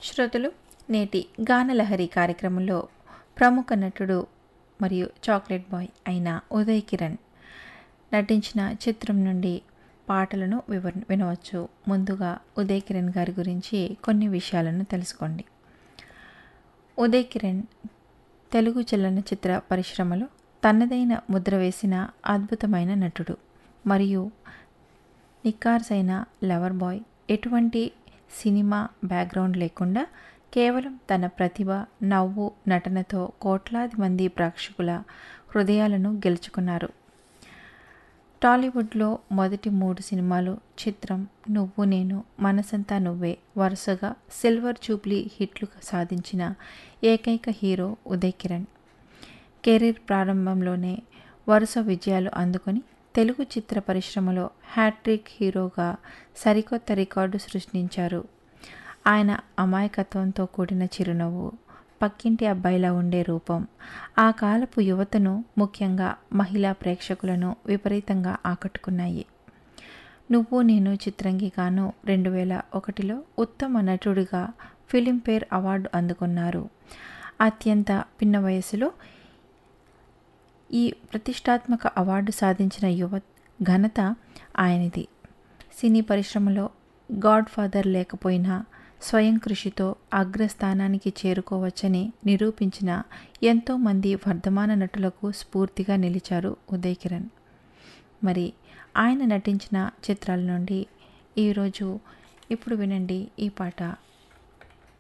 శ్రోతలు నేటి గానలహరి కార్యక్రమంలో ప్రముఖ నటుడు మరియు చాక్లెట్ బాయ్ అయిన ఉదయ్ కిరణ్ నటించిన చిత్రం నుండి పాటలను వివర వినవచ్చు ముందుగా ఉదయ్ కిరణ్ గారి గురించి కొన్ని విషయాలను తెలుసుకోండి ఉదయ్ కిరణ్ తెలుగు చలనచిత్ర పరిశ్రమలో తనదైన ముద్ర వేసిన అద్భుతమైన నటుడు మరియు నిక్కార్సైన లవర్ బాయ్ ఎటువంటి సినిమా బ్యాక్గ్రౌండ్ లేకుండా కేవలం తన ప్రతిభ నవ్వు నటనతో కోట్లాది మంది ప్రేక్షకుల హృదయాలను గెలుచుకున్నారు టాలీవుడ్లో మొదటి మూడు సినిమాలు చిత్రం నువ్వు నేను మనసంతా నువ్వే వరుసగా సిల్వర్ జూబ్లీ హిట్లు సాధించిన ఏకైక హీరో ఉదయ్ కిరణ్ కెరీర్ ప్రారంభంలోనే వరుస విజయాలు అందుకొని తెలుగు చిత్ర పరిశ్రమలో హ్యాట్రిక్ హీరోగా సరికొత్త రికార్డు సృష్టించారు ఆయన అమాయకత్వంతో కూడిన చిరునవ్వు పక్కింటి అబ్బాయిలా ఉండే రూపం ఆ కాలపు యువతను ముఖ్యంగా మహిళా ప్రేక్షకులను విపరీతంగా ఆకట్టుకున్నాయి నువ్వు నేను చిత్రంగి గాను రెండు వేల ఒకటిలో ఉత్తమ నటుడిగా ఫిలింఫేర్ అవార్డు అందుకున్నారు అత్యంత పిన్న వయసులో ఈ ప్రతిష్టాత్మక అవార్డు సాధించిన యువ ఘనత ఆయనది సినీ పరిశ్రమలో గాడ్ ఫాదర్ లేకపోయినా స్వయం కృషితో అగ్రస్థానానికి చేరుకోవచ్చని నిరూపించిన ఎంతోమంది వర్ధమాన నటులకు స్ఫూర్తిగా నిలిచారు ఉదయ్ కిరణ్ మరి ఆయన నటించిన చిత్రాల నుండి ఈరోజు ఇప్పుడు వినండి ఈ పాట